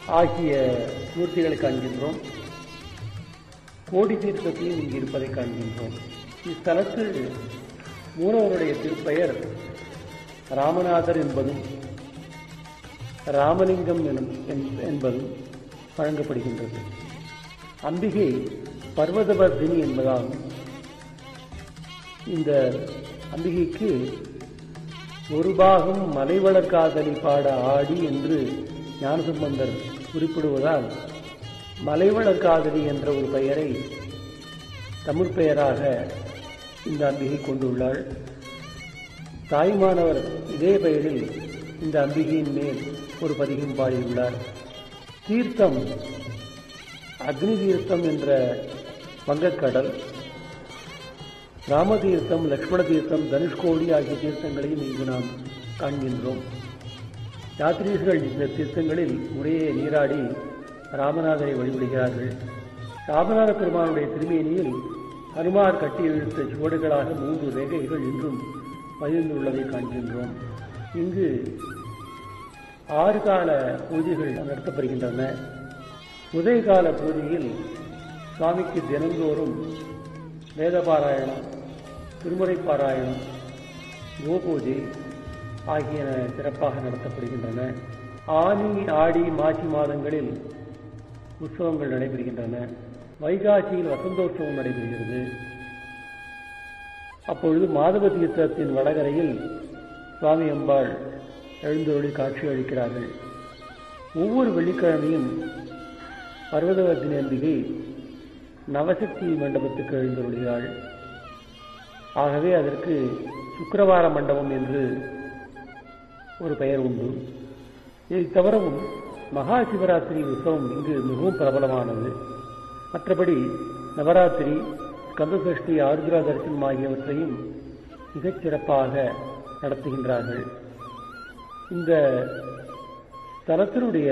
ஆகிய மூர்த்திகளை காண்கின்றோம் கோடி தீர்த்தத்தையும் இங்கு இருப்பதை காண்கின்றோம் இத்தலத்தில் மூலவருடைய திருப்பெயர் ராமநாதர் என்பதும் ராமலிங்கம் எனும் என்- என்பதும் வழங்கப்படுகின்றது அம்பிகை பர்வதவர்தினி என்பதால் இந்த அம்பிகைக்கு ஒரு பாகம் மலைவளர் காதலி பாட ஆடி என்று ஞானசம்பந்தர் குறிப்பிடுவதால் மலைவளர் காதலி என்ற ஒரு பெயரை தமிழ் பெயராக இந்த அம்பிகை கொண்டுள்ளாள் தாய்மானவர் இதே பெயரில் இந்த அம்பிகையின் மேல் ஒரு பதிகம் பாடியுள்ளார் தீர்த்தம் அக்னி தீர்த்தம் என்ற வங்கக்கடல் ராமதீர்த்தம் லக்ஷ்மண தீர்த்தம் தனுஷ்கோடி ஆகிய தீர்த்தங்களையும் இங்கு நாம் காண்கின்றோம் யாத்ரீகர்கள் இந்த தீர்த்தங்களில் முறையே நீராடி ராமநாதரை வழிபடுகிறார்கள் ராமநாத பெருமானுடைய திருமேனியில் ஹனுமார் கட்டி இழுத்த சுவடுகளாக மூன்று ரேகைகள் இன்றும் பதிந்துள்ளதை காண்கின்றோம் இங்கு ஆறு கால பூஜைகள் நடத்தப்படுகின்றன உதயகால பூஜையில் சுவாமிக்கு தினந்தோறும் வேத பாராயணம் திருமுறை பாராயணம் கோபூஜை ஆகியன சிறப்பாக நடத்தப்படுகின்றன ஆனி ஆடி மாசி மாதங்களில் உற்சவங்கள் நடைபெறுகின்றன வைகாசியில் வசந்தோற்சவம் நடைபெறுகிறது அப்பொழுது மாதவ தீர்த்தத்தின் வடகரையில் சுவாமி அம்பாள் எழுந்தருளி காட்சி அளிக்கிறார்கள் ஒவ்வொரு வெள்ளிக்கிழமையும் பர்வதவர்த்தினி அம்பிகை நவசக்தி மண்டபத்துக்கு எழுந்தருளினாள் ஆகவே அதற்கு சுக்கிரவார மண்டபம் என்று ஒரு பெயர் உண்டு இதை தவிரவும் மகா சிவராத்திரி உற்சவம் இங்கு மிகவும் பிரபலமானது மற்றபடி நவராத்திரி கந்தசஷ்டி ஆருத்ரா தரிசனம் ஆகியவற்றையும் மிகச் சிறப்பாக நடத்துகின்றார்கள் இந்த தலத்தினுடைய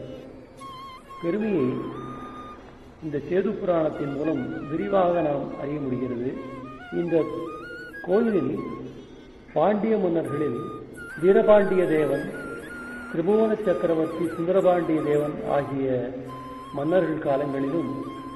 பெருமையை இந்த சேது புராணத்தின் மூலம் விரிவாக நாம் அறிய முடிகிறது இந்த கோயிலில் பாண்டிய மன்னர்களில் வீரபாண்டிய தேவன் திரிபுவன சக்கரவர்த்தி சுந்தரபாண்டிய தேவன் ஆகிய மன்னர்கள் காலங்களிலும்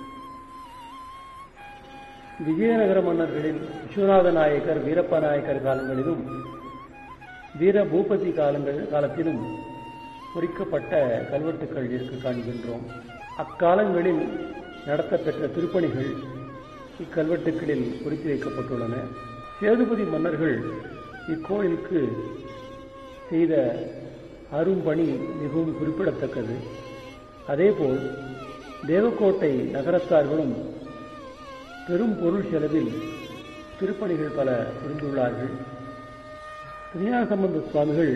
விஜயநகர மன்னர்களில் விஸ்வநாத நாயக்கர் வீரப்ப நாயக்கர் காலங்களிலும் வீர பூபதி காலங்கள் காலத்திலும் பொறிக்கப்பட்ட கல்வெட்டுக்கள் இருக்க காண்கின்றோம் அக்காலங்களில் நடத்தப்பெற்ற திருப்பணிகள் இக்கல்வெட்டுக்களில் பொறித்து வைக்கப்பட்டுள்ளன சேதுபதி மன்னர்கள் இக்கோயிலுக்கு செய்த அரும்பணி மிகவும் குறிப்பிடத்தக்கது அதேபோல் தேவக்கோட்டை நகரத்தார்களும் பெரும் பொருள் செலவில் திருப்பணிகள் பல புரிந்துள்ளார்கள் திருஞான சம்பந்த சுவாமிகள்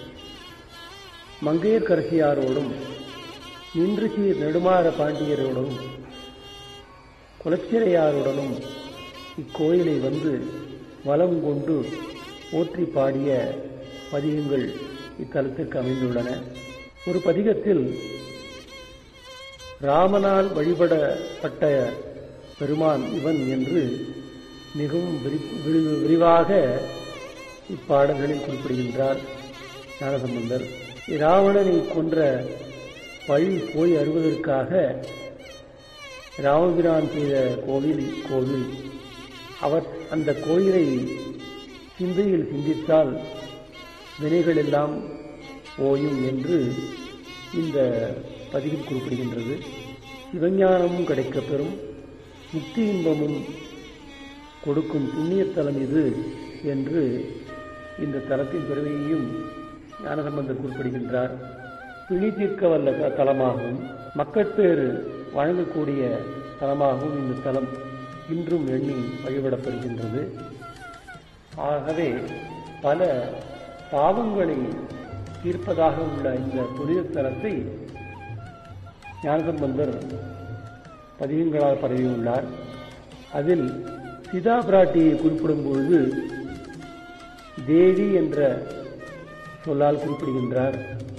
மங்கையர்கரசியாரோடும் நின்றுசீர் நெடுமாற பாண்டியரோடும் குலச்சிறையாருடனும் இக்கோயிலை வந்து வலம் கொண்டு போற்றி பாடிய பதிகங்கள் இத்தலத்திற்கு அமைந்துள்ளன ஒரு பதிகத்தில் ராமனால் வழிபடப்பட்ட பெருமான் இவன் என்று மிகவும் விரி- விரி- விரிவாக இப்பாடல்களில் குறிப்பிடுகின்றார் ஞானசம்பந்தர் ராவணனை கொன்ற பழி போய் அறுவதற்காக ராமபிரான் செய்த கோவில் கோவில் அவர் அந்த கோயிலை சிந்தையில் சிந்தித்தால் வினைகள் எல்லாம் ஓயும் என்று இந்த பதிவில் குறிப்பிடுகின்றது சிவஞானமும் கிடைக்கப் பெறும் முக்தி இன்பமும் கொடுக்கும் புண்ணியத்தலம் இது என்று இந்த தலத்தின் பெருமையையும் ஞானசம்பந்தர் குறிப்பிடுகின்றார் பிணி தீர்க்க வல்ல த- தலமாகவும் மக்கட்பேறு வழங்கக்கூடிய தலமாகவும் இந்த தலம் இன்றும் எண்ணி வழிபடப்படுகின்றது ஆகவே பல பாவங்களை தீர்ப்பதாக உள்ள இந்த புனித தலத்தை ஞானசம்பந்தர் பதிகங்களால் பரவியுள்ளார் அதில் சிதா பிராட்டியை குறிப்பிடும் பொழுது தேவி என்ற சொல்லால் குறிப்பிடுகின்றார்